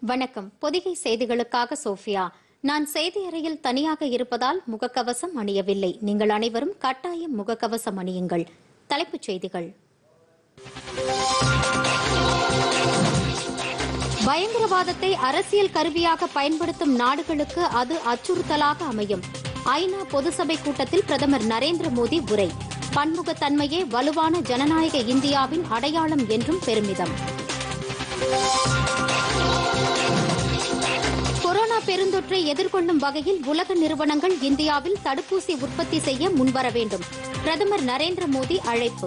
வணக்கம் பொதிகை செய்திகளுக்காக சோஃபியா நான் செய்தி அறையில் தனியாக இருப்பதால் முகக்கவசம் அணியவில்லை நீங்கள் அனைவரும் கட்டாயம் முகக்கவசம் அணியுங்கள் தலைப்புச் செய்திகள் பயங்கரவாதத்தை அரசியல் கருவியாக பயன்படுத்தும் நாடுகளுக்கு அது அச்சுறுத்தலாக அமையும் ஐநா பொதுசபை கூட்டத்தில் பிரதமர் நரேந்திர மோடி உரை பன்முகத்தன்மையே வலுவான ஜனநாயக இந்தியாவின் அடையாளம் என்றும் பெருமிதம் கொரோனா பெருந்தொற்றை எதிர்கொள்ளும் வகையில் உலக நிறுவனங்கள் இந்தியாவில் தடுப்பூசி உற்பத்தி செய்ய முன்வர வேண்டும் பிரதமர் நரேந்திர மோடி அழைப்பு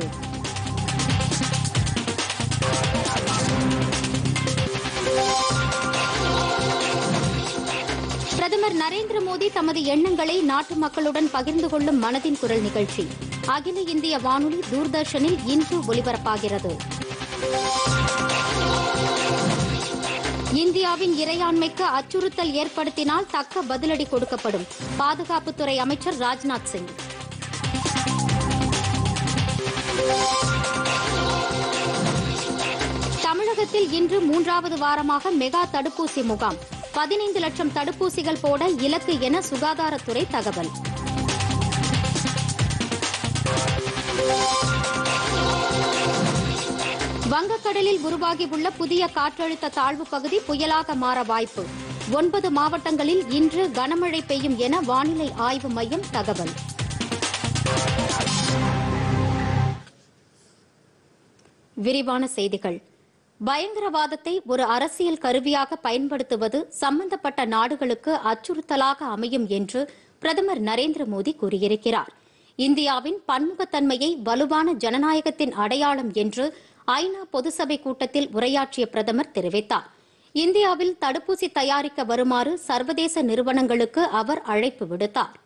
பிரதமர் நரேந்திர மோடி தமது எண்ணங்களை நாட்டு மக்களுடன் பகிர்ந்து கொள்ளும் மனதின் குரல் நிகழ்ச்சி அகில இந்திய வானொலி தூர்தர்ஷனில் இன்று ஒலிபரப்பாகிறது இந்தியாவின் இறையாண்மைக்கு அச்சுறுத்தல் ஏற்படுத்தினால் தக்க பதிலடி கொடுக்கப்படும் பாதுகாப்புத்துறை அமைச்சர் ராஜ்நாத் சிங் தமிழகத்தில் இன்று மூன்றாவது வாரமாக மெகா தடுப்பூசி முகாம் பதினைந்து லட்சம் தடுப்பூசிகள் போட இலக்கு என சுகாதாரத்துறை தகவல் வங்கக்கடலில் உருவாகியுள்ள புதிய காற்றழுத்த தாழ்வு பகுதி புயலாக மாற வாய்ப்பு ஒன்பது மாவட்டங்களில் இன்று கனமழை பெய்யும் என வானிலை ஆய்வு மையம் தகவல் விரிவான செய்திகள் பயங்கரவாதத்தை ஒரு அரசியல் கருவியாக பயன்படுத்துவது சம்பந்தப்பட்ட நாடுகளுக்கு அச்சுறுத்தலாக அமையும் என்று பிரதமர் நரேந்திர மோடி கூறியிருக்கிறார் இந்தியாவின் பன்முகத்தன்மையை வலுவான ஜனநாயகத்தின் அடையாளம் என்று ஐநா பொதுசபை கூட்டத்தில் உரையாற்றிய பிரதமர் தெரிவித்தார் இந்தியாவில் தடுப்பூசி தயாரிக்க வருமாறு சர்வதேச நிறுவனங்களுக்கு அவர் அழைப்பு விடுத்தார்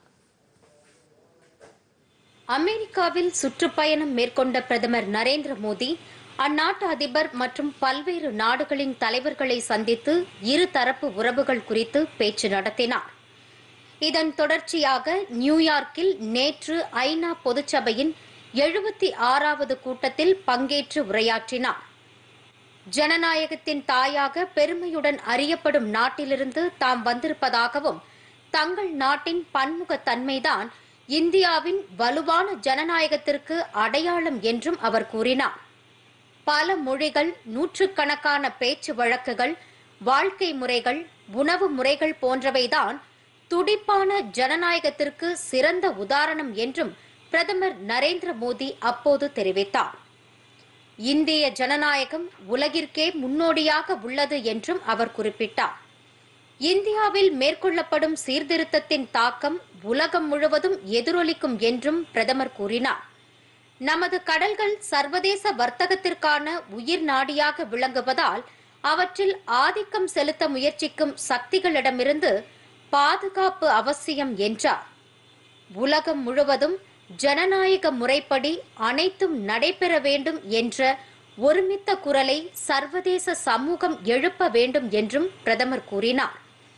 அமெரிக்காவில் சுற்றுப்பயணம் மேற்கொண்ட பிரதமர் நரேந்திர மோடி அந்நாட்டு அதிபர் மற்றும் பல்வேறு நாடுகளின் தலைவர்களை சந்தித்து இருதரப்பு உறவுகள் குறித்து பேச்சு நடத்தினார் இதன் தொடர்ச்சியாக நியூயார்க்கில் நேற்று ஐநா பொதுச்சபையின் எழுபத்தி ஆறாவது கூட்டத்தில் பங்கேற்று உரையாற்றினார் ஜனநாயகத்தின் தாயாக பெருமையுடன் அறியப்படும் நாட்டிலிருந்து தாம் வந்திருப்பதாகவும் தங்கள் நாட்டின் பன்முகத்தன்மைதான் இந்தியாவின் வலுவான ஜனநாயகத்திற்கு அடையாளம் என்றும் அவர் கூறினார் பல மொழிகள் நூற்றுக்கணக்கான பேச்சு வழக்குகள் வாழ்க்கை முறைகள் உணவு முறைகள் போன்றவைதான் துடிப்பான ஜனநாயகத்திற்கு சிறந்த உதாரணம் என்றும் பிரதமர் நரேந்திர மோடி அப்போது தெரிவித்தார் இந்திய ஜனநாயகம் உலகிற்கே முன்னோடியாக உள்ளது என்றும் அவர் குறிப்பிட்டார் இந்தியாவில் மேற்கொள்ளப்படும் சீர்திருத்தத்தின் தாக்கம் உலகம் முழுவதும் எதிரொலிக்கும் என்றும் பிரதமர் கூறினார் நமது கடல்கள் சர்வதேச வர்த்தகத்திற்கான உயிர் நாடியாக விளங்குவதால் அவற்றில் ஆதிக்கம் செலுத்த முயற்சிக்கும் சக்திகளிடமிருந்து பாதுகாப்பு அவசியம் என்றார் உலகம் முழுவதும் ஜனநாயக முறைப்படி அனைத்தும் நடைபெற வேண்டும் என்ற ஒருமித்த குரலை சர்வதேச சமூகம் எழுப்ப வேண்டும் என்றும் பிரதமர் கூறினார்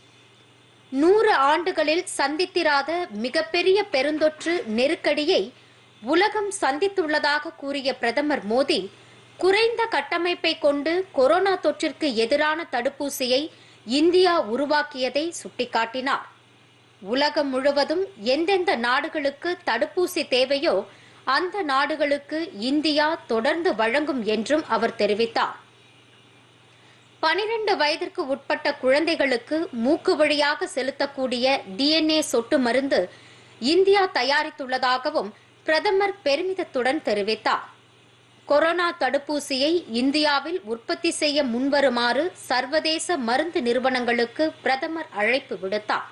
நூறு ஆண்டுகளில் சந்தித்திராத மிகப்பெரிய பெருந்தொற்று நெருக்கடியை உலகம் சந்தித்துள்ளதாக கூறிய பிரதமர் மோடி குறைந்த கட்டமைப்பை கொண்டு கொரோனா தொற்றிற்கு எதிரான தடுப்பூசியை இந்தியா உருவாக்கியதை சுட்டிக்காட்டினார் உலகம் முழுவதும் எந்தெந்த நாடுகளுக்கு தடுப்பூசி தேவையோ அந்த நாடுகளுக்கு இந்தியா தொடர்ந்து வழங்கும் என்றும் அவர் தெரிவித்தார் பனிரெண்டு வயதிற்கு உட்பட்ட குழந்தைகளுக்கு மூக்கு வழியாக செலுத்தக்கூடிய டிஎன்ஏ சொட்டு மருந்து இந்தியா தயாரித்துள்ளதாகவும் பிரதமர் பெருமிதத்துடன் தெரிவித்தார் கொரோனா தடுப்பூசியை இந்தியாவில் உற்பத்தி செய்ய முன்வருமாறு சர்வதேச மருந்து நிறுவனங்களுக்கு பிரதமர் அழைப்பு விடுத்தார்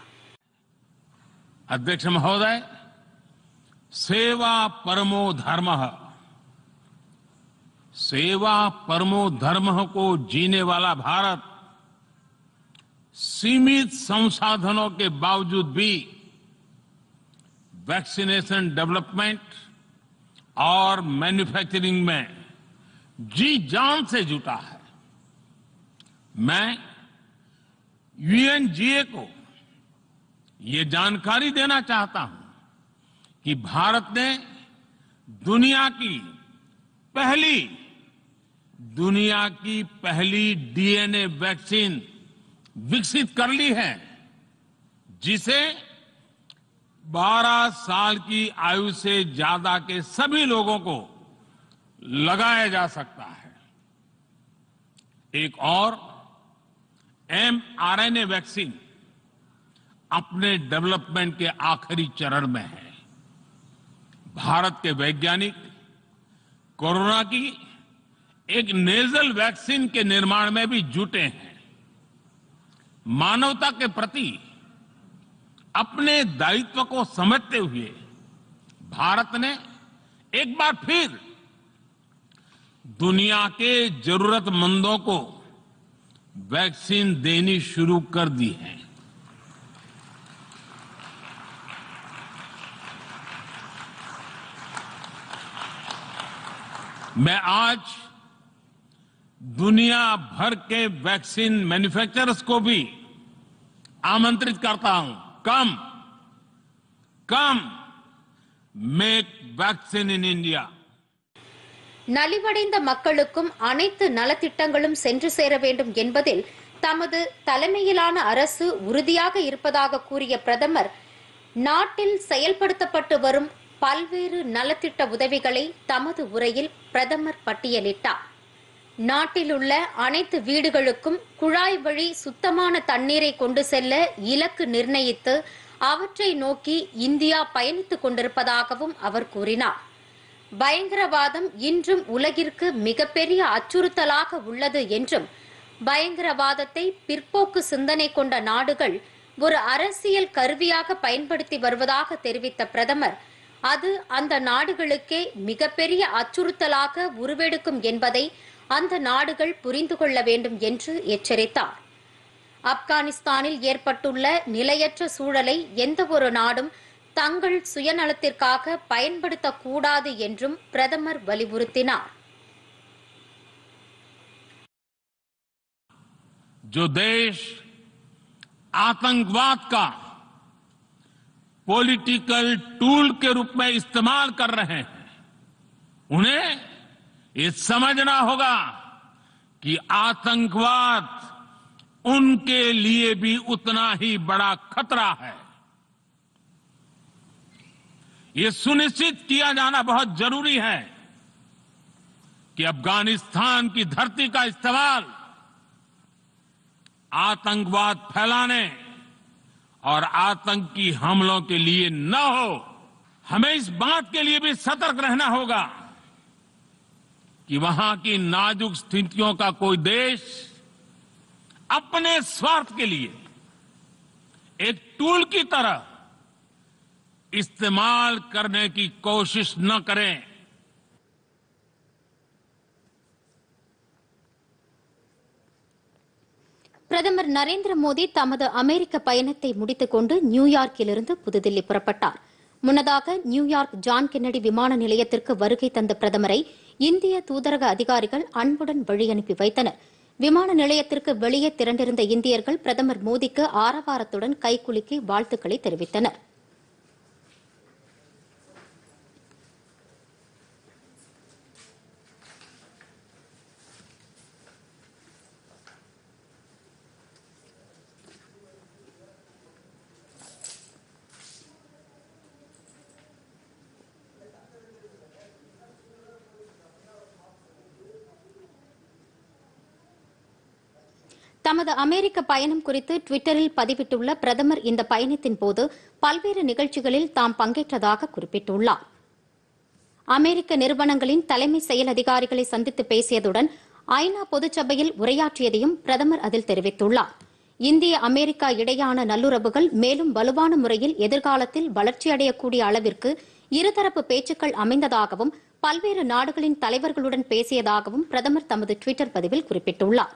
अध्यक्ष महोदय सेवा परमो धर्म सेवा परमो धर्म को जीने वाला भारत सीमित संसाधनों के बावजूद भी वैक्सीनेशन डेवलपमेंट और मैन्युफैक्चरिंग में जी जान से जुटा है मैं यूएनजीए को ये जानकारी देना चाहता हूं कि भारत ने दुनिया की पहली दुनिया की पहली डीएनए वैक्सीन विकसित कर ली है जिसे 12 साल की आयु से ज्यादा के सभी लोगों को लगाया जा सकता है एक और एमआरएनए वैक्सीन अपने डेवलपमेंट के आखिरी चरण में है भारत के वैज्ञानिक कोरोना की एक नेजल वैक्सीन के निर्माण में भी जुटे हैं मानवता के प्रति अपने दायित्व को समझते हुए भारत ने एक बार फिर दुनिया के जरूरतमंदों को वैक्सीन देनी शुरू कर दी है मैं आज दुनिया भर के वैक्सीन मैन्युफैक्चरर्स को भी आमंत्रित करता हूं come come make vaccine in India நலிவடைந்த மக்களுக்கும் அனைத்து நலத்திட்டங்களும் சென்று சேர வேண்டும் என்பதில் தமது தலைமையிலான அரசு உறுதியாக இருப்பதாக கூறிய பிரதமர் நாட்டில் செயல்படுத்தப்பட்டு வரும் பல்வேறு நலத்திட்ட உதவிகளை தமது உரையில் பிரதமர் பட்டியலிட்டார் நாட்டில் உள்ள அனைத்து வீடுகளுக்கும் குழாய் வழி சுத்தமான தண்ணீரை கொண்டு செல்ல இலக்கு நிர்ணயித்து அவற்றை நோக்கி இந்தியா பயணித்துக் கொண்டிருப்பதாகவும் அவர் கூறினார் பயங்கரவாதம் இன்றும் உலகிற்கு மிகப்பெரிய அச்சுறுத்தலாக உள்ளது என்றும் பயங்கரவாதத்தை பிற்போக்கு சிந்தனை கொண்ட நாடுகள் ஒரு அரசியல் கருவியாக பயன்படுத்தி வருவதாக தெரிவித்த பிரதமர் அது அந்த நாடுகளுக்கே மிகப்பெரிய அச்சுறுத்தலாக உருவெடுக்கும் என்பதை அந்த நாடுகள் புரிந்து கொள்ள வேண்டும் என்று எச்சரித்தார் ஆப்கானிஸ்தானில் ஏற்பட்டுள்ள நிலையற்ற சூழலை எந்தவொரு நாடும் தங்கள் சுயநலத்திற்காக பயன்படுத்தக்கூடாது என்றும் பிரதமர் வலியுறுத்தினார் जो देश आतंकवाद का पॉलिटिकल टूल के रूप में इस्तेमाल कर रहे हैं उन्हें ये समझना होगा कि आतंकवाद उनके लिए भी उतना ही बड़ा खतरा है ये सुनिश्चित किया जाना बहुत जरूरी है कि अफगानिस्तान की धरती का इस्तेमाल आतंकवाद फैलाने और आतंकी हमलों के लिए न हो हमें इस बात के लिए भी सतर्क रहना होगा कि वहां की नाजुक स्थितियों का कोई देश अपने स्वार्थ के लिए एक टूल की तरह इस्तेमाल करने की कोशिश न करें பிரதமர் நரேந்திர மோடி தமது அமெரிக்க பயணத்தை முடித்துக் கொண்டு நியூயார்க்கிலிருந்து புதுதில்லி புறப்பட்டார் முன்னதாக நியூயார்க் ஜான் கென்னடி விமான நிலையத்திற்கு வருகை தந்த பிரதமரை இந்திய தூதரக அதிகாரிகள் அன்புடன் வழியனுப்பி வைத்தனர் விமான நிலையத்திற்கு வெளியே திரண்டிருந்த இந்தியர்கள் பிரதமர் மோடிக்கு ஆரவாரத்துடன் கைகுலுக்கி வாழ்த்துக்களை தெரிவித்தனர் தமது அமெரிக்க பயணம் குறித்து டுவிட்டரில் பதிவிட்டுள்ள பிரதமர் இந்த பயணத்தின் போது பல்வேறு நிகழ்ச்சிகளில் தாம் பங்கேற்றதாக குறிப்பிட்டுள்ளார் அமெரிக்க நிறுவனங்களின் தலைமை செயல் அதிகாரிகளை சந்தித்து பேசியதுடன் ஐநா பொதுச்சபையில் உரையாற்றியதையும் பிரதமர் அதில் தெரிவித்துள்ளார் இந்திய அமெரிக்கா இடையான நல்லுறவுகள் மேலும் வலுவான முறையில் எதிர்காலத்தில் வளர்ச்சியடையக்கூடிய அளவிற்கு இருதரப்பு பேச்சுக்கள் அமைந்ததாகவும் பல்வேறு நாடுகளின் தலைவர்களுடன் பேசியதாகவும் பிரதமர் தமது டுவிட்டர் பதிவில் குறிப்பிட்டுள்ளார்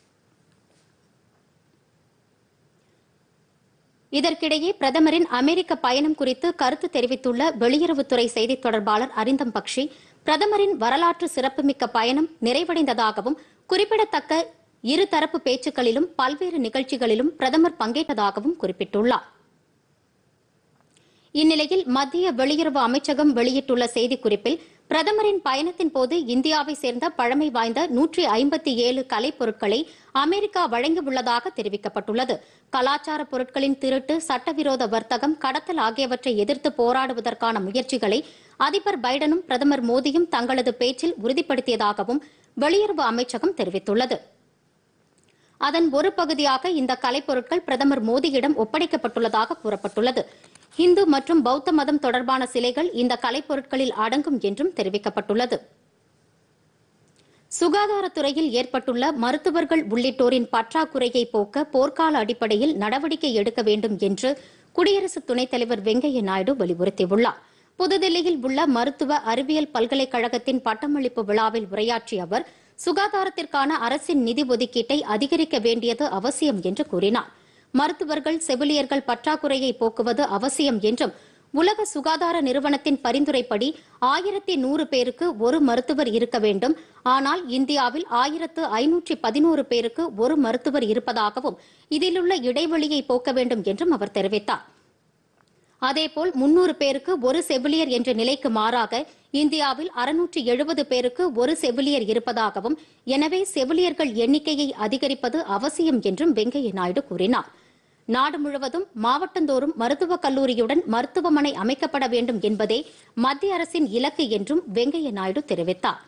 இதற்கிடையே பிரதமரின் அமெரிக்க பயணம் குறித்து கருத்து தெரிவித்துள்ள வெளியுறவுத்துறை செய்தித் தொடர்பாளர் அரிந்தம் பக்ஷி பிரதமரின் வரலாற்று சிறப்புமிக்க பயணம் நிறைவடைந்ததாகவும் குறிப்பிடத்தக்க இருதரப்பு பேச்சுக்களிலும் பல்வேறு நிகழ்ச்சிகளிலும் பிரதமர் பங்கேற்றதாகவும் குறிப்பிட்டுள்ளார் இந்நிலையில் மத்திய வெளியுறவு அமைச்சகம் வெளியிட்டுள்ள செய்திக்குறிப்பில் பிரதமரின் பயணத்தின் போது இந்தியாவை சேர்ந்த பழமை வாய்ந்த நூற்றி ஐம்பத்தி ஏழு கலைப்பொருட்களை அமெரிக்கா வழங்கியுள்ளதாக தெரிவிக்கப்பட்டுள்ளது கலாச்சார பொருட்களின் திருட்டு சட்டவிரோத வர்த்தகம் கடத்தல் ஆகியவற்றை எதிர்த்து போராடுவதற்கான முயற்சிகளை அதிபர் பைடனும் பிரதமர் மோடியும் தங்களது பேச்சில் உறுதிப்படுத்தியதாகவும் வெளியுறவு அமைச்சகம் தெரிவித்துள்ளது அதன் ஒரு பகுதியாக இந்த கலைப்பொருட்கள் பிரதமர் மோடியிடம் ஒப்படைக்கப்பட்டுள்ளதாக கூறப்பட்டுள்ளது இந்து மற்றும் பௌத்த மதம் தொடர்பான சிலைகள் இந்த கலைப்பொருட்களில் அடங்கும் என்றும் தெரிவிக்கப்பட்டுள்ளது சுகாதாரத்துறையில் ஏற்பட்டுள்ள மருத்துவர்கள் உள்ளிட்டோரின் பற்றாக்குறையை போக்க போர்க்கால அடிப்படையில் நடவடிக்கை எடுக்க வேண்டும் என்று குடியரசு துணைத் தலைவர் வெங்கையா நாயுடு வலியுறுத்தியுள்ளார் புதுதில்லியில் உள்ள மருத்துவ அறிவியல் பல்கலைக்கழகத்தின் பட்டமளிப்பு விழாவில் உரையாற்றிய அவர் சுகாதாரத்திற்கான அரசின் நிதி ஒதுக்கீட்டை அதிகரிக்க வேண்டியது அவசியம் என்று கூறினார் மருத்துவர்கள் செவிலியர்கள் பற்றாக்குறையை போக்குவது அவசியம் என்றும் உலக சுகாதார நிறுவனத்தின் பரிந்துரைப்படி ஆயிரத்தி நூறு பேருக்கு ஒரு மருத்துவர் இருக்க வேண்டும் ஆனால் இந்தியாவில் ஆயிரத்து ஐநூற்றி பதினோரு பேருக்கு ஒரு மருத்துவர் இருப்பதாகவும் இதிலுள்ள இடைவெளியை போக்க வேண்டும் என்றும் அவர் தெரிவித்தார் அதேபோல் முன்னூறு பேருக்கு ஒரு செவிலியர் என்ற நிலைக்கு மாறாக இந்தியாவில் அறுநூற்றி எழுபது பேருக்கு ஒரு செவிலியர் இருப்பதாகவும் எனவே செவிலியர்கள் எண்ணிக்கையை அதிகரிப்பது அவசியம் என்றும் வெங்கையா நாயுடு கூறினார் நாடு முழுவதும் மாவட்டந்தோறும் மருத்துவக் கல்லூரியுடன் மருத்துவமனை அமைக்கப்பட வேண்டும் என்பதே மத்திய அரசின் இலக்கு என்றும் வெங்கையா நாயுடு தெரிவித்தார்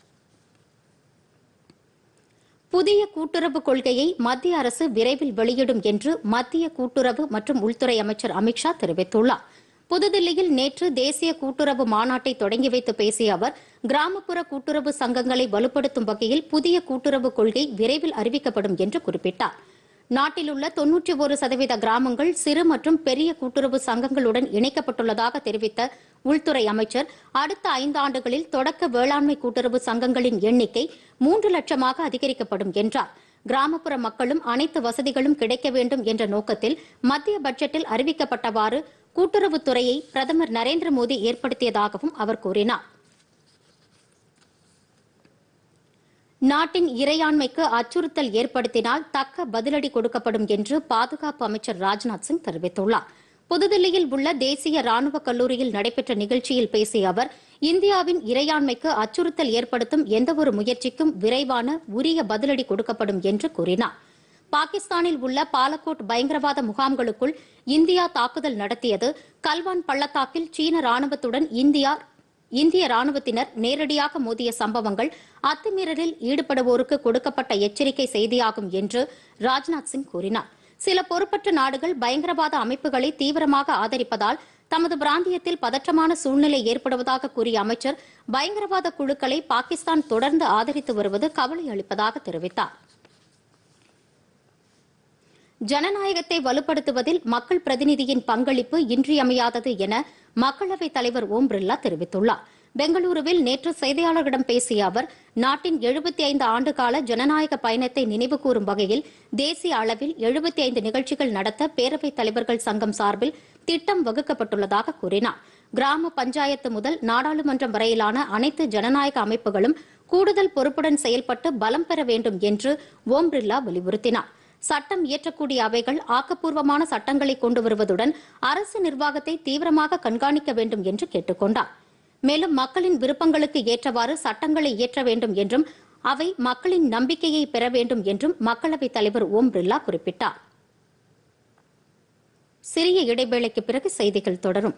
புதிய கூட்டுறவு கொள்கையை மத்திய அரசு விரைவில் வெளியிடும் என்று மத்திய கூட்டுறவு மற்றும் உள்துறை அமைச்சர் அமித்ஷா தெரிவித்துள்ளார் புதுதில்லியில் நேற்று தேசிய கூட்டுறவு மாநாட்டை தொடங்கி வைத்து பேசிய அவர் கிராமப்புற கூட்டுறவு சங்கங்களை வலுப்படுத்தும் வகையில் புதிய கூட்டுறவு கொள்கை விரைவில் அறிவிக்கப்படும் என்று குறிப்பிட்டார் நாட்டில் உள்ள தொன்னூற்றி ஒரு சதவீத கிராமங்கள் சிறு மற்றும் பெரிய கூட்டுறவு சங்கங்களுடன் இணைக்கப்பட்டுள்ளதாக தெரிவித்த உள்துறை அமைச்சர் அடுத்த ஐந்தாண்டுகளில் தொடக்க வேளாண்மை கூட்டுறவு சங்கங்களின் எண்ணிக்கை மூன்று லட்சமாக அதிகரிக்கப்படும் என்றார் கிராமப்புற மக்களும் அனைத்து வசதிகளும் கிடைக்க வேண்டும் என்ற நோக்கத்தில் மத்திய பட்ஜெட்டில் அறிவிக்கப்பட்டவாறு கூட்டுறவுத்துறையை பிரதமர் நரேந்திர மோடி ஏற்படுத்தியதாகவும் அவர் கூறினார் நாட்டின் இறையாண்மைக்கு அச்சுறுத்தல் ஏற்படுத்தினால் தக்க பதிலடி கொடுக்கப்படும் என்று பாதுகாப்பு அமைச்சர் ராஜ்நாத் சிங் தெரிவித்துள்ளார் புதுதில்லியில் உள்ள தேசிய ராணுவ கல்லூரியில் நடைபெற்ற நிகழ்ச்சியில் பேசிய அவர் இந்தியாவின் இறையாண்மைக்கு அச்சுறுத்தல் ஏற்படுத்தும் எந்தவொரு முயற்சிக்கும் விரைவான உரிய பதிலடி கொடுக்கப்படும் என்று கூறினார் பாகிஸ்தானில் உள்ள பாலக்கோட் பயங்கரவாத முகாம்களுக்குள் இந்தியா தாக்குதல் நடத்தியது கல்வான் பள்ளத்தாக்கில் சீன ராணுவத்துடன் இந்தியா இந்திய ராணுவத்தினர் நேரடியாக மோதிய சம்பவங்கள் அத்துமீறலில் ஈடுபடுவோருக்கு கொடுக்கப்பட்ட எச்சரிக்கை செய்தியாகும் என்று ராஜ்நாத் சிங் கூறினார் சில பொறுப்பற்ற நாடுகள் பயங்கரவாத அமைப்புகளை தீவிரமாக ஆதரிப்பதால் தமது பிராந்தியத்தில் பதற்றமான சூழ்நிலை ஏற்படுவதாக கூறிய அமைச்சர் பயங்கரவாத குழுக்களை பாகிஸ்தான் தொடர்ந்து ஆதரித்து வருவது கவலை அளிப்பதாக தெரிவித்தார் ஜனநாயகத்தை வலுப்படுத்துவதில் மக்கள் பிரதிநிதியின் பங்களிப்பு இன்றியமையாதது என மக்களவைத் தலைவர் ஓம் பிர்லா தெரிவித்துள்ளார் பெங்களூருவில் நேற்று செய்தியாளர்களிடம் பேசிய அவர் நாட்டின் எழுபத்தி ஐந்து ஆண்டுகால ஜனநாயக பயணத்தை நினைவுகூரும் வகையில் தேசிய அளவில் எழுபத்தி ஐந்து நிகழ்ச்சிகள் நடத்த பேரவைத் தலைவர்கள் சங்கம் சார்பில் திட்டம் வகுக்கப்பட்டுள்ளதாக கூறினார் கிராம பஞ்சாயத்து முதல் நாடாளுமன்றம் வரையிலான அனைத்து ஜனநாயக அமைப்புகளும் கூடுதல் பொறுப்புடன் செயல்பட்டு பலம் பெற வேண்டும் என்று ஓம் பிர்லா வலியுறுத்தினார் சட்டம் இயற்றக்கூடிய அவைகள் ஆக்கப்பூர்வமான சட்டங்களை கொண்டு வருவதுடன் அரசு நிர்வாகத்தை தீவிரமாக கண்காணிக்க வேண்டும் என்று கேட்டுக் கொண்டார் மேலும் மக்களின் விருப்பங்களுக்கு ஏற்றவாறு சட்டங்களை இயற்ற வேண்டும் என்றும் அவை மக்களின் நம்பிக்கையை பெற வேண்டும் என்றும் மக்களவைத் தலைவர் ஓம் பிர்லா குறிப்பிட்டார் சிறிய இடைவேளைக்கு பிறகு செய்திகள் தொடரும்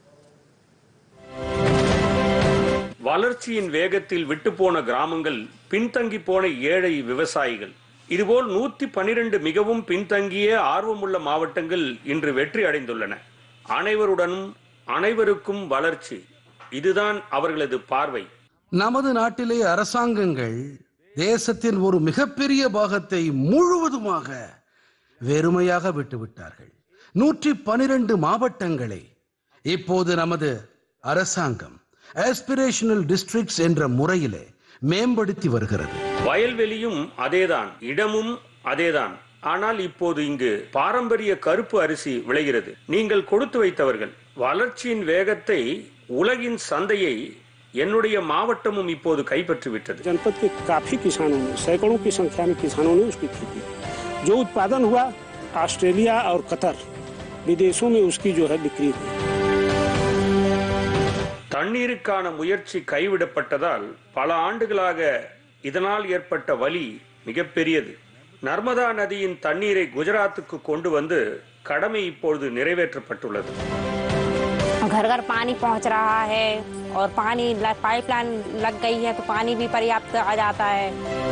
வளர்ச்சியின் வேகத்தில் விட்டுப்போன கிராமங்கள் பின்தங்கி போன ஏழை விவசாயிகள் இதுபோல் நூத்தி பனிரெண்டு மிகவும் பின்தங்கிய ஆர்வமுள்ள மாவட்டங்கள் இன்று வெற்றி அடைந்துள்ளன அனைவருடனும் அனைவருக்கும் வளர்ச்சி இதுதான் அவர்களது பார்வை நமது நாட்டிலே அரசாங்கங்கள் தேசத்தின் ஒரு மிகப்பெரிய பாகத்தை முழுவதுமாக வெறுமையாக விட்டுவிட்டார்கள் நூற்றி பனிரெண்டு மாவட்டங்களை இப்போது நமது அரசாங்கம் ஆஸ்பிரேஷனல் டிஸ்ட்ரிக்ட்ஸ் என்ற முறையிலே மேம்படுத்தி வருகிறது வயல்வெளியும் அதேதான் இடமும் அதேதான் ஆனால் இப்போது இங்கு பாரம்பரிய கருப்பு அரிசி விளைகிறது நீங்கள் கொடுத்து வைத்தவர்கள் வளர்ச்சியின் வேகத்தை உலகின் சந்தையை என்னுடைய மாவட்டமும் இப்போது கைப்பற்றி விட்டது जनपद के काफी किसानों ने सैकड़ों की संख्या में किसानों ने उसकी खेती की। जो उत्पादन हुआ ऑस्ट्रेलिया और कतर विदेशों में उसकी जो है बिक्री हुई தண்ணீருக்கான முயற்சி கைவிடப்பட்டதால் பல ஆண்டுகளாக இதனால் ஏற்பட்ட வலி மிகப்பெரியது நர்மதா நதியின் தண்ணீரை குஜராத்துக்கு கொண்டு வந்து கடமை இப்பொழுது நிறைவேற்றப்பட்டுள்ளது घर घर पानी पहुंच रहा है और पानी पाइपलाइन लग गई है तो पानी भी पर्याप्त आ जाता है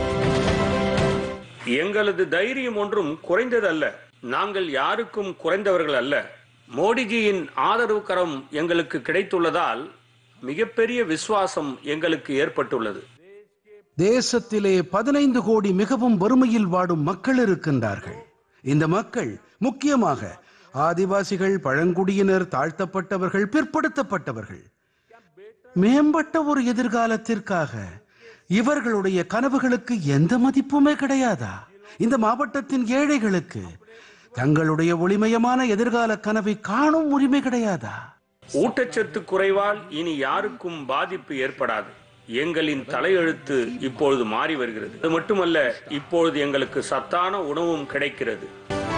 எங்களது தைரியம் ஒன்றும் குறைந்ததல்ல நாங்கள் யாருக்கும் குறைந்தவர்கள் அல்ல மோடிஜியின் ஆதரவு கரம் எங்களுக்கு கிடைத்துள்ளதால் மிகப்பெரிய விசுவாசம் எங்களுக்கு ஏற்பட்டுள்ளது தேசத்திலே பதினைந்து கோடி மிகவும் வறுமையில் வாடும் மக்கள் இருக்கின்றார்கள் இந்த மக்கள் முக்கியமாக ஆதிவாசிகள் பழங்குடியினர் தாழ்த்தப்பட்டவர்கள் பிற்படுத்தப்பட்டவர்கள் மேம்பட்ட ஒரு எதிர்காலத்திற்காக இவர்களுடைய கனவுகளுக்கு எந்த மதிப்புமே கிடையாதா இந்த மாவட்டத்தின் ஏழைகளுக்கு தங்களுடைய ஒளிமயமான எதிர்கால கனவை காணும் உரிமை கிடையாதா ஊட்டச்சத்து குறைவால் இனி யாருக்கும் பாதிப்பு ஏற்படாது எங்களின் தலையெழுத்து இப்பொழுது மாறி வருகிறது அது மட்டுமல்ல இப்பொழுது எங்களுக்கு சத்தான உணவும் கிடைக்கிறது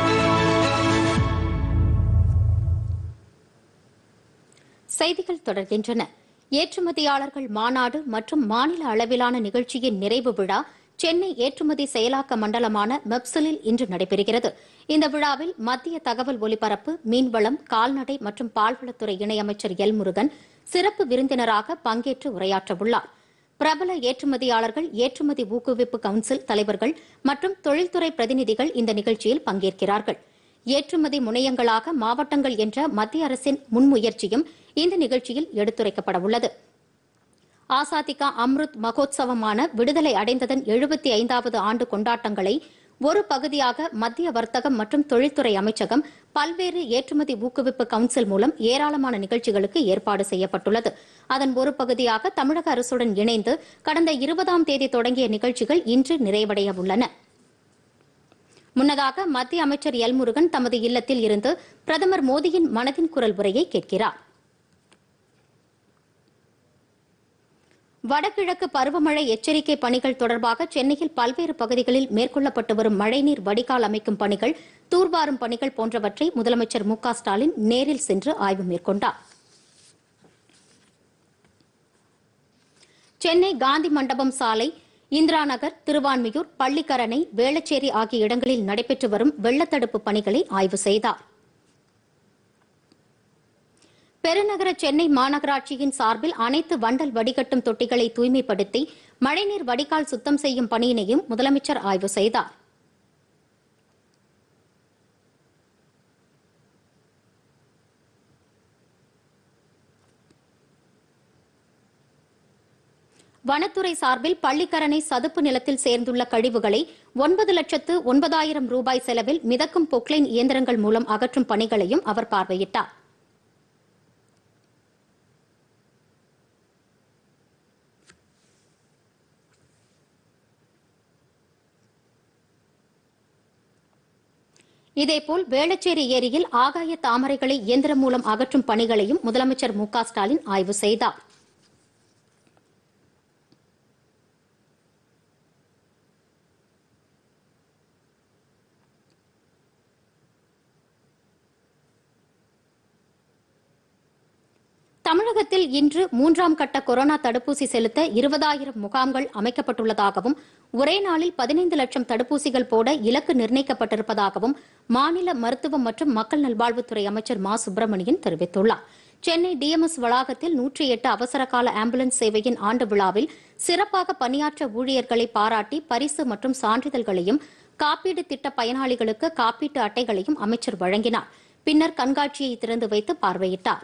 செய்திகள் தொடர்கின்றன ஏற்றுமதியாளர்கள் மாநாடு மற்றும் மாநில அளவிலான நிகழ்ச்சியின் நிறைவு விழா சென்னை ஏற்றுமதி செயலாக்க மண்டலமான மெப்சலில் இன்று நடைபெறுகிறது இந்த விழாவில் மத்திய தகவல் ஒலிபரப்பு மீன்வளம் கால்நடை மற்றும் பால்வளத்துறை இணையமைச்சர் எல் முருகன் சிறப்பு விருந்தினராக பங்கேற்று உரையாற்றவுள்ளார் பிரபல ஏற்றுமதியாளர்கள் ஏற்றுமதி ஊக்குவிப்பு கவுன்சில் தலைவர்கள் மற்றும் தொழில்துறை பிரதிநிதிகள் இந்த நிகழ்ச்சியில் பங்கேற்கிறார்கள் ஏற்றுமதி முனையங்களாக மாவட்டங்கள் என்ற மத்திய அரசின் முன்முயற்சியும் இந்த நிகழ்ச்சியில் எடுத்துரைக்கப்பட உள்ளது ஆசாதிகா அம்ருத் மகோத்சவமான விடுதலை அடைந்ததன் எழுபத்தி ஐந்தாவது ஆண்டு கொண்டாட்டங்களை ஒரு பகுதியாக மத்திய வர்த்தகம் மற்றும் தொழில்துறை அமைச்சகம் பல்வேறு ஏற்றுமதி ஊக்குவிப்பு கவுன்சில் மூலம் ஏராளமான நிகழ்ச்சிகளுக்கு ஏற்பாடு செய்யப்பட்டுள்ளது அதன் ஒரு பகுதியாக தமிழக அரசுடன் இணைந்து கடந்த இருபதாம் தேதி தொடங்கிய நிகழ்ச்சிகள் இன்று நிறைவடைய உள்ளன முன்னதாக மத்திய அமைச்சர் எல் முருகன் தமது இல்லத்தில் இருந்து பிரதமர் மோடியின் மனதின் குரல் உரையை கேட்கிறார் வடகிழக்கு பருவமழை எச்சரிக்கை பணிகள் தொடர்பாக சென்னையில் பல்வேறு பகுதிகளில் மேற்கொள்ளப்பட்டு வரும் மழைநீர் வடிகால் அமைக்கும் பணிகள் தூர்வாரும் பணிகள் போன்றவற்றை முதலமைச்சர் மு க ஸ்டாலின் நேரில் சென்று ஆய்வு மேற்கொண்டார் சென்னை காந்தி மண்டபம் சாலை இந்திரா நகர் திருவான்மியூர் பள்ளிக்கரணை வேளச்சேரி ஆகிய இடங்களில் நடைபெற்று வரும் வெள்ளத்தடுப்பு பணிகளை ஆய்வு செய்தார் பெருநகர சென்னை மாநகராட்சியின் சார்பில் அனைத்து வண்டல் வடிகட்டும் தொட்டிகளை தூய்மைப்படுத்தி மழைநீர் வடிகால் சுத்தம் செய்யும் பணியினையும் முதலமைச்சர் ஆய்வு செய்தார் வனத்துறை சார்பில் பள்ளிக்கரணை சதுப்பு நிலத்தில் சேர்ந்துள்ள கழிவுகளை ஒன்பது லட்சத்து ஒன்பதாயிரம் ரூபாய் செலவில் மிதக்கும் பொக்லைன் இயந்திரங்கள் மூலம் அகற்றும் பணிகளையும் அவர் பார்வையிட்டார் இதேபோல் வேளச்சேரி ஏரியில் ஆகாய தாமரைகளை இயந்திரம் மூலம் அகற்றும் பணிகளையும் முதலமைச்சர் மு க ஸ்டாலின் ஆய்வு செய்தார் தமிழகத்தில் இன்று மூன்றாம் கட்ட கொரோனா தடுப்பூசி செலுத்த இருபதாயிரம் முகாம்கள் அமைக்கப்பட்டுள்ளதாகவும் ஒரே நாளில் பதினைந்து லட்சம் தடுப்பூசிகள் போட இலக்கு நிர்ணயிக்கப்பட்டிருப்பதாகவும் மாநில மருத்துவம் மற்றும் மக்கள் நல்வாழ்வுத்துறை அமைச்சர் மா சுப்பிரமணியன் தெரிவித்துள்ளார் சென்னை டிஎம்எஸ் வளாகத்தில் நூற்றி எட்டு அவசரகால ஆம்புலன்ஸ் சேவையின் ஆண்டு விழாவில் சிறப்பாக பணியாற்ற ஊழியர்களை பாராட்டி பரிசு மற்றும் சான்றிதழ்களையும் காப்பீடு திட்ட பயனாளிகளுக்கு காப்பீட்டு அட்டைகளையும் அமைச்சர் வழங்கினார் பின்னர் கண்காட்சியை திறந்து வைத்து பார்வையிட்டார்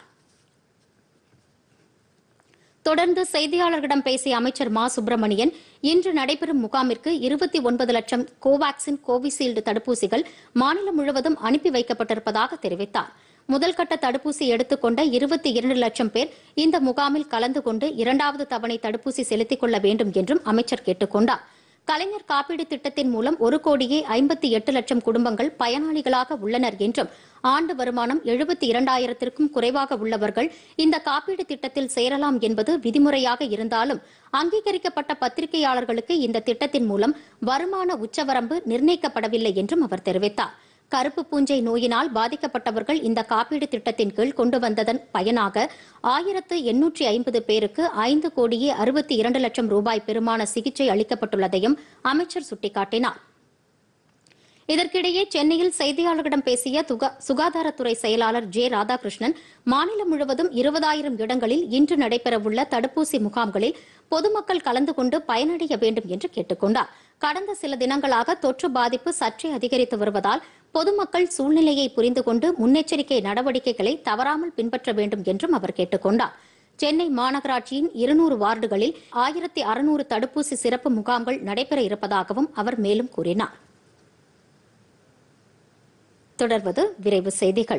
தொடர்ந்து செய்தியாளர்களிடம் பேசிய அமைச்சர் மா சுப்பிரமணியன் இன்று நடைபெறும் முகாமிற்கு இருபத்தி ஒன்பது லட்சம் கோவாக்சின் கோவிஷீல்டு தடுப்பூசிகள் மாநிலம் முழுவதும் அனுப்பி வைக்கப்பட்டிருப்பதாக தெரிவித்தார் முதல் கட்ட தடுப்பூசி எடுத்துக்கொண்ட இருபத்தி இரண்டு லட்சம் பேர் இந்த முகாமில் கலந்து கொண்டு இரண்டாவது தவணை தடுப்பூசி செலுத்திக் கொள்ள வேண்டும் என்றும் அமைச்சர் கேட்டுக் கொண்டார் கலைஞர் காப்பீடு திட்டத்தின் மூலம் ஒரு கோடியே ஐம்பத்தி எட்டு லட்சம் குடும்பங்கள் பயனாளிகளாக உள்ளனர் என்றும் ஆண்டு வருமானம் எழுபத்தி இரண்டாயிரத்திற்கும் குறைவாக உள்ளவர்கள் இந்த காப்பீடு திட்டத்தில் சேரலாம் என்பது விதிமுறையாக இருந்தாலும் அங்கீகரிக்கப்பட்ட பத்திரிகையாளர்களுக்கு இந்த திட்டத்தின் மூலம் வருமான உச்சவரம்பு நிர்ணயிக்கப்படவில்லை என்றும் அவர் தெரிவித்தார் கருப்பு பூஞ்சை நோயினால் பாதிக்கப்பட்டவர்கள் இந்த காப்பீடு திட்டத்தின் கீழ் கொண்டு வந்ததன் பயனாக ஆயிரத்து எண்ணூற்றி ஐம்பது பேருக்கு ஐந்து கோடியே அறுபத்தி இரண்டு லட்சம் ரூபாய் பெருமான சிகிச்சை அளிக்கப்பட்டுள்ளதையும் அமைச்சர் சுட்டிக்காட்டினார் இதற்கிடையே சென்னையில் செய்தியாளர்களிடம் பேசிய துகா- சுகாதாரத்துறை செயலாளர் ஜே ராதாகிருஷ்ணன் மாநிலம் முழுவதும் இருபதாயிரம் இடங்களில் இன்று நடைபெறவுள்ள தடுப்பூசி முகாம்களில் பொதுமக்கள் கலந்து கொண்டு பயனடைய வேண்டும் என்று கேட்டுக் கொண்டார் கடந்த சில தினங்களாக தொற்று பாதிப்பு சற்றே அதிகரித்து வருவதால் பொதுமக்கள் சூழ்நிலையை புரிந்து கொண்டு முன்னெச்சரிக்கை நடவடிக்கைகளை தவறாமல் பின்பற்ற வேண்டும் என்றும் அவர் கேட்டுக் கொண்டார் சென்னை மாநகராட்சியின் இருநூறு வார்டுகளில் ஆயிரத்தி அறுநூறு தடுப்பூசி சிறப்பு முகாம்கள் நடைபெற இருப்பதாகவும் அவர் மேலும் கூறினார் தொடர்வது விரைவு செய்திகள்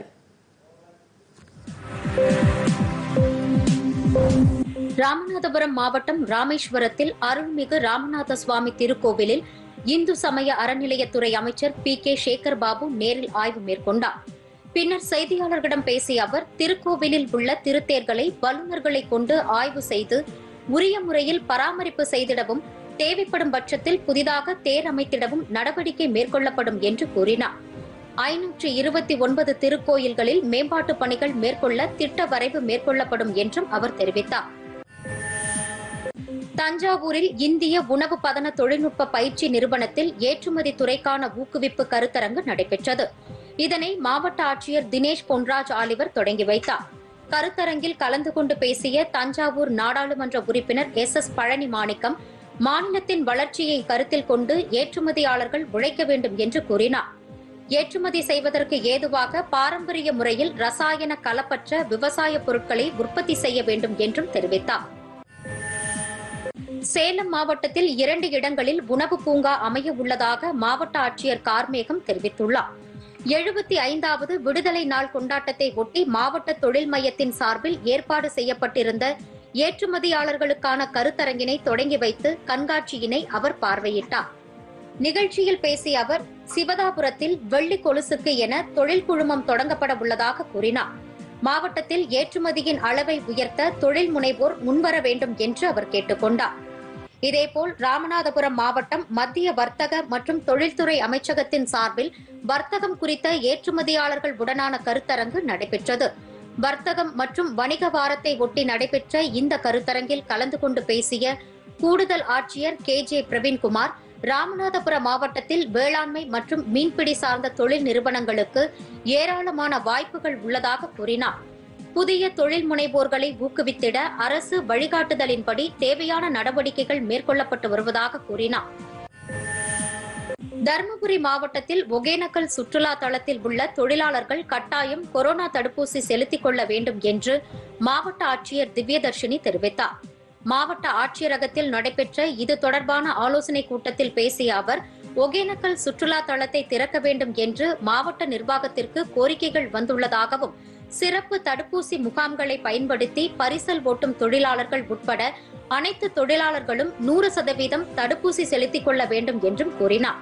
ராமநாதபுரம் மாவட்டம் ராமேஸ்வரத்தில் அருள்மிகு ராமநாத சுவாமி திருக்கோவிலில் இந்து சமய அறநிலையத்துறை அமைச்சர் பி கே சேகர் பாபு நேரில் ஆய்வு மேற்கொண்டார் பின்னர் செய்தியாளர்களிடம் பேசிய அவர் திருக்கோவிலில் உள்ள திருத்தேர்களை வல்லுநர்களை கொண்டு ஆய்வு செய்து உரிய முறையில் பராமரிப்பு செய்திடவும் தேவைப்படும் பட்சத்தில் புதிதாக தேர் அமைத்திடவும் நடவடிக்கை மேற்கொள்ளப்படும் என்று கூறினார் ஐநூற்று இருபத்தி ஒன்பது திருக்கோயில்களில் மேம்பாட்டுப் பணிகள் மேற்கொள்ள திட்ட வரைவு மேற்கொள்ளப்படும் என்றும் அவர் தெரிவித்தார் தஞ்சாவூரில் இந்திய உணவு பதன தொழில்நுட்ப பயிற்சி நிறுவனத்தில் ஏற்றுமதி துறைக்கான ஊக்குவிப்பு கருத்தரங்கு நடைபெற்றது இதனை மாவட்ட ஆட்சியர் தினேஷ் பொன்ராஜ் ஆலிவர் தொடங்கி வைத்தார் கருத்தரங்கில் கலந்து கொண்டு பேசிய தஞ்சாவூர் நாடாளுமன்ற உறுப்பினர் எஸ் எஸ் பழனி மாணிக்கம் மாநிலத்தின் வளர்ச்சியை கருத்தில் கொண்டு ஏற்றுமதியாளர்கள் உழைக்க வேண்டும் என்று கூறினார் ஏற்றுமதி செய்வதற்கு ஏதுவாக பாரம்பரிய முறையில் ரசாயன கலப்பற்ற விவசாய பொருட்களை உற்பத்தி செய்ய வேண்டும் என்றும் தெரிவித்தார் சேலம் மாவட்டத்தில் இரண்டு இடங்களில் உணவு பூங்கா அமைய உள்ளதாக மாவட்ட ஆட்சியர் கார்மேகம் தெரிவித்துள்ளார் எழுபத்தி ஐந்தாவது விடுதலை நாள் கொண்டாட்டத்தை ஒட்டி மாவட்ட தொழில் மையத்தின் சார்பில் ஏற்பாடு செய்யப்பட்டிருந்த ஏற்றுமதியாளர்களுக்கான கருத்தரங்கினை தொடங்கி வைத்து கண்காட்சியினை அவர் பார்வையிட்டார் நிகழ்ச்சியில் பேசிய அவர் சிவதாபுரத்தில் வெள்ளி கொலுசுக்கு என தொழில் குழுமம் தொடங்கப்பட உள்ளதாக கூறினார் மாவட்டத்தில் ஏற்றுமதியின் அளவை உயர்த்த தொழில் முனைவோர் முன்வர வேண்டும் என்று அவர் கேட்டுக் கொண்டார் இதேபோல் ராமநாதபுரம் மாவட்டம் மத்திய வர்த்தக மற்றும் தொழில்துறை அமைச்சகத்தின் சார்பில் வர்த்தகம் குறித்த ஏற்றுமதியாளர்கள் உடனான கருத்தரங்கு நடைபெற்றது வர்த்தகம் மற்றும் வணிக வாரத்தை ஒட்டி நடைபெற்ற இந்த கருத்தரங்கில் கலந்து கொண்டு பேசிய கூடுதல் ஆட்சியர் கே ஜே பிரவீன்குமார் ராமநாதபுரம் மாவட்டத்தில் வேளாண்மை மற்றும் மீன்பிடி சார்ந்த தொழில் நிறுவனங்களுக்கு ஏராளமான வாய்ப்புகள் உள்ளதாக கூறினார் புதிய தொழில் முனைவோர்களை ஊக்குவித்திட அரசு வழிகாட்டுதலின்படி தேவையான நடவடிக்கைகள் மேற்கொள்ளப்பட்டு வருவதாக கூறினார் தருமபுரி மாவட்டத்தில் ஒகேனக்கல் சுற்றுலா தளத்தில் உள்ள தொழிலாளர்கள் கட்டாயம் கொரோனா தடுப்பூசி செலுத்திக் கொள்ள வேண்டும் என்று மாவட்ட ஆட்சியர் திவ்யதர்ஷினி தெரிவித்தார் மாவட்ட ஆட்சியரகத்தில் நடைபெற்ற இது தொடர்பான ஆலோசனைக் கூட்டத்தில் பேசிய அவர் ஒகேனக்கல் சுற்றுலா தளத்தை திறக்க வேண்டும் என்று மாவட்ட நிர்வாகத்திற்கு கோரிக்கைகள் வந்துள்ளதாகவும் சிறப்பு தடுப்பூசி முகாம்களை பயன்படுத்தி பரிசல் ஓட்டும் தொழிலாளர்கள் உட்பட அனைத்து தொழிலாளர்களும் நூறு சதவீதம் தடுப்பூசி செலுத்திக் கொள்ள வேண்டும் என்றும் கூறினார்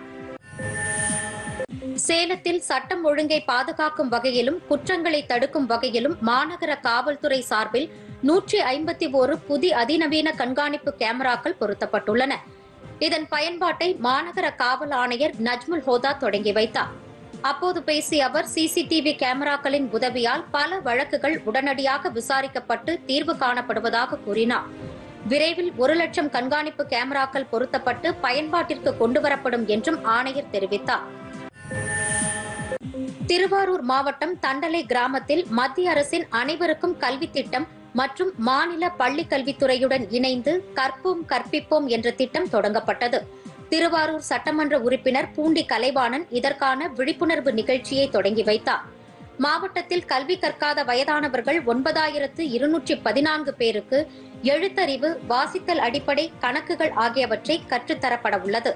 சேலத்தில் சட்டம் ஒழுங்கை பாதுகாக்கும் வகையிலும் குற்றங்களை தடுக்கும் வகையிலும் மாநகர காவல்துறை சார்பில் நூற்றி ஐம்பத்தி ஒரு புதிய அதிநவீன கண்காணிப்பு கேமராக்கள் பொருத்தப்பட்டுள்ளன இதன் பயன்பாட்டை மாநகர காவல் ஆணையர் நஜ்முல் ஹோதா தொடங்கி வைத்தார் அப்போது பேசிய அவர் சிசிடிவி கேமராக்களின் உதவியால் பல வழக்குகள் உடனடியாக விசாரிக்கப்பட்டு தீர்வு காணப்படுவதாக கூறினார் விரைவில் ஒரு லட்சம் கண்காணிப்பு கேமராக்கள் பொருத்தப்பட்டு பயன்பாட்டிற்கு கொண்டுவரப்படும் என்றும் ஆணையர் தெரிவித்தார் திருவாரூர் மாவட்டம் தண்டலை கிராமத்தில் மத்திய அரசின் அனைவருக்கும் கல்வி திட்டம் மற்றும் மாநில பள்ளிக் கல்வித்துறையுடன் இணைந்து கற்போம் கற்பிப்போம் என்ற திட்டம் தொடங்கப்பட்டது திருவாரூர் சட்டமன்ற உறுப்பினர் பூண்டி கலைவாணன் இதற்கான விழிப்புணர்வு நிகழ்ச்சியை தொடங்கி வைத்தார் மாவட்டத்தில் கல்வி கற்காத வயதானவர்கள் ஒன்பதாயிரத்து இருநூற்றி பதினான்கு பேருக்கு எழுத்தறிவு வாசித்தல் அடிப்படை கணக்குகள் ஆகியவற்றை கற்றுத்தரப்பட உள்ளது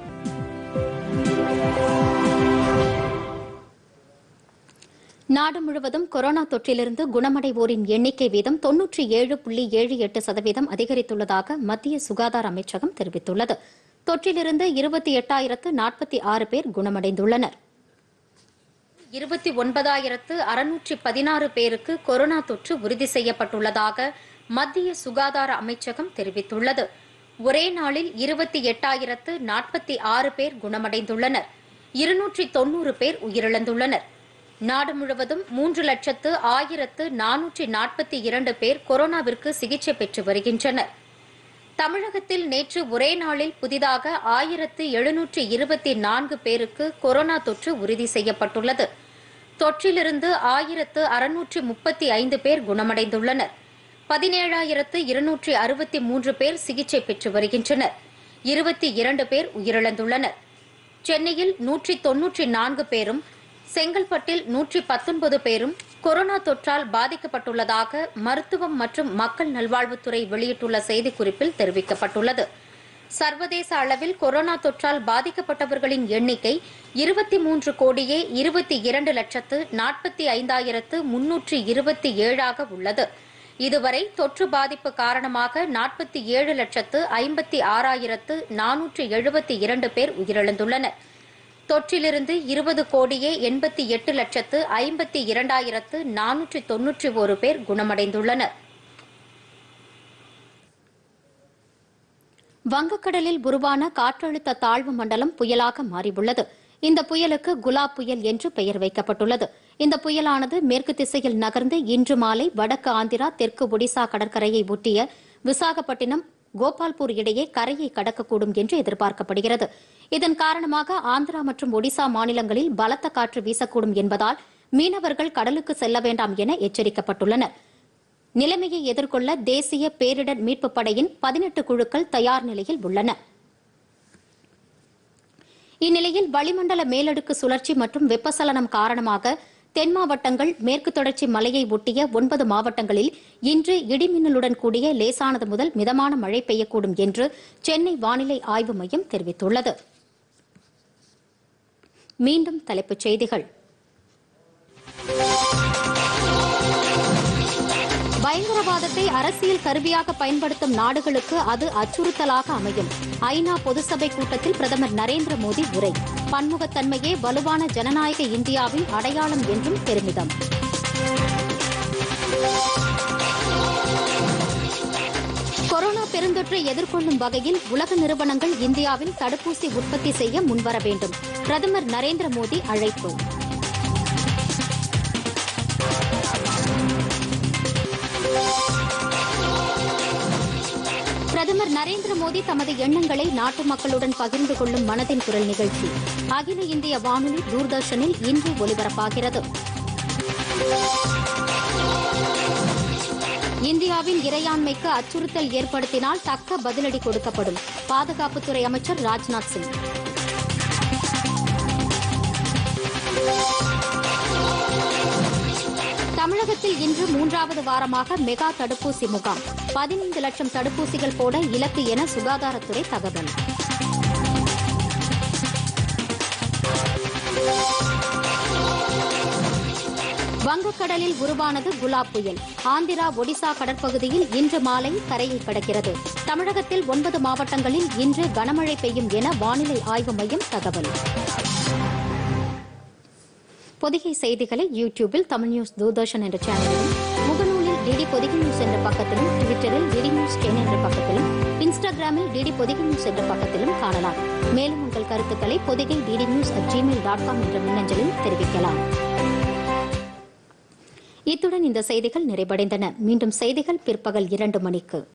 நாடு முழுவதும் கொரோனா தொற்றிலிருந்து குணமடைவோரின் எண்ணிக்கை வீதம் தொன்னூற்றி ஏழு புள்ளி ஏழு எட்டு சதவீதம் அதிகரித்துள்ளதாக மத்திய சுகாதார அமைச்சகம் தெரிவித்துள்ளது தொற்றிலிருந்து இருபத்தி எட்டாயிரத்து நாற்பத்தி ஆறு பேர் குணமடைந்துள்ளனர் இருபத்தி ஒன்பதாயிரத்து அறுநூற்றி பதினாறு பேருக்கு கொரோனா தொற்று உறுதி செய்யப்பட்டுள்ளதாக மத்திய சுகாதார அமைச்சகம் தெரிவித்துள்ளது ஒரே நாளில் இருபத்தி எட்டாயிரத்து நாற்பத்தி ஆறு பேர் குணமடைந்துள்ளனர் இருநூற்றி தொன்னூறு பேர் உயிரிழந்துள்ளனர் நாடு முழுவதும் மூன்று லட்சத்து ஆயிரத்து நானூற்றி நாற்பத்தி இரண்டு பேர் கொரோனாவிற்கு சிகிச்சை பெற்று வருகின்றனர் தமிழகத்தில் நேற்று ஒரே நாளில் புதிதாக ஆயிரத்து எழுநூற்றி இருபத்தி நான்கு பேருக்கு கொரோனா தொற்று உறுதி செய்யப்பட்டுள்ளது தொற்றிலிருந்து ஆயிரத்து அறுநூற்றி முப்பத்தி ஐந்து பேர் குணமடைந்துள்ளனர் பதினேழாயிரத்து இருநூற்றி அறுபத்தி மூன்று பேர் சிகிச்சை பெற்று வருகின்றனர் இருபத்தி இரண்டு பேர் உயிரிழந்துள்ளனர் சென்னையில் நூற்றி தொன்னூற்றி நான்கு பேரும் செங்கல்பட்டில் நூற்றி பத்தொன்பது பேரும் கொரோனா தொற்றால் பாதிக்கப்பட்டுள்ளதாக மருத்துவம் மற்றும் மக்கள் நல்வாழ்வுத்துறை வெளியிட்டுள்ள செய்திக்குறிப்பில் தெரிவிக்கப்பட்டுள்ளது சர்வதேச அளவில் கொரோனா தொற்றால் பாதிக்கப்பட்டவர்களின் எண்ணிக்கை இருபத்தி மூன்று கோடியே இருபத்தி இரண்டு லட்சத்து நாற்பத்தி ஐந்தாயிரத்து முன்னூற்றி இருபத்தி ஏழாக உள்ளது இதுவரை தொற்று பாதிப்பு காரணமாக நாற்பத்தி ஏழு லட்சத்து ஐம்பத்தி ஆறாயிரத்து நானூற்று எழுபத்தி இரண்டு பேர் உயிரிழந்துள்ளனர் தொற்றிலிருந்து இருபது கோடியே எண்பத்தி எட்டு லட்சத்து ஐம்பத்தி இரண்டாயிரத்து நானூற்றி தொன்னூற்றி ஒரு பேர் குணமடைந்துள்ளனர் வங்கக்கடலில் உருவான காற்றழுத்த தாழ்வு மண்டலம் புயலாக மாறியுள்ளது இந்த புயலுக்கு குலாப் புயல் என்று பெயர் வைக்கப்பட்டுள்ளது இந்த புயலானது மேற்கு திசையில் நகர்ந்து இன்று மாலை வடக்கு ஆந்திரா தெற்கு ஒடிசா கடற்கரையை ஒட்டிய விசாகப்பட்டினம் கோபால்பூர் இடையே கரையை கடக்கக்கூடும் என்று எதிர்பார்க்கப்படுகிறது இதன் காரணமாக ஆந்திரா மற்றும் ஒடிசா மாநிலங்களில் பலத்த காற்று வீசக்கூடும் என்பதால் மீனவர்கள் கடலுக்கு செல்ல வேண்டாம் என எச்சரிக்கப்பட்டுள்ளனர் நிலைமையை எதிர்கொள்ள தேசிய பேரிடர் மீட்புப் படையின் பதினெட்டு குழுக்கள் தயார் நிலையில் உள்ளன இந்நிலையில் வளிமண்டல மேலடுக்கு சுழற்சி மற்றும் வெப்பசலனம் காரணமாக தென் மாவட்டங்கள் மேற்கு தொடர்ச்சி மலையை ஒட்டிய ஒன்பது மாவட்டங்களில் இன்று இடிமின்னலுடன் கூடிய லேசானது முதல் மிதமான மழை பெய்யக்கூடும் என்று சென்னை வானிலை ஆய்வு மையம் தெரிவித்துள்ளது மீண்டும் தலைப்புச் செய்திகள் பயங்கரவாதத்தை அரசியல் கருவியாக பயன்படுத்தும் நாடுகளுக்கு அது அச்சுறுத்தலாக அமையும் ஐநா பொதுசபை கூட்டத்தில் பிரதமர் நரேந்திர மோடி உரை பன்முகத்தன்மையே வலுவான ஜனநாயக இந்தியாவின் அடையாளம் என்றும் பெருமிதம் கொரோனா பெருந்தொற்றை எதிர்கொள்ளும் வகையில் உலக நிறுவனங்கள் இந்தியாவில் தடுப்பூசி உற்பத்தி செய்ய முன்வர வேண்டும் பிரதமர் நரேந்திர மோடி அழைப்பு பிரதமர் நரேந்திர மோடி தமது எண்ணங்களை நாட்டு மக்களுடன் பகிர்ந்து கொள்ளும் மனதின் குரல் நிகழ்ச்சி அகில இந்திய வானொலி தூர்தர்ஷனில் இன்று ஒலிபரப்பாகிறது இந்தியாவின் இறையாண்மைக்கு அச்சுறுத்தல் ஏற்படுத்தினால் தக்க பதிலடி கொடுக்கப்படும் பாதுகாப்புத்துறை அமைச்சர் ராஜ்நாத் சிங் தமிழகத்தில் இன்று மூன்றாவது வாரமாக மெகா தடுப்பூசி முகாம் பதினைந்து லட்சம் தடுப்பூசிகள் போட இலக்கு என சுகாதாரத்துறை தகவல் வங்கக்கடலில் உருவானது குலாப் புயல் ஆந்திரா ஒடிசா கடற்பகுதியில் இன்று மாலை கரையை கடக்கிறது தமிழகத்தில் ஒன்பது மாவட்டங்களில் இன்று கனமழை பெய்யும் என வானிலை ஆய்வு மையம் தகவல் பொதிகை செய்திகளை யூடியூபில் தமிழ் நியூஸ் தூர்தர்ஷன் என்ற சேனலிலும் முகநூலில் டிடி பொதிகை நியூஸ் என்ற பக்கத்திலும் ட்விட்டரில் டிடி நியூஸ் டென் என்ற பக்கத்திலும் இன்ஸ்டாகிராமில் டிடி பொதிகை நியூஸ் என்ற பக்கத்திலும் காணலாம் மேலும் உங்கள் கருத்துக்களை Podhigai DD news at Gmail dot com என்ற மின்னஞ்சலில் தெரிவிக்கலாம் இத்துடன் இந்த செய்திகள் நிறைவடைந்தன மீண்டும் செய்திகள் பிற்பகல் இரண்டு மணிக்கு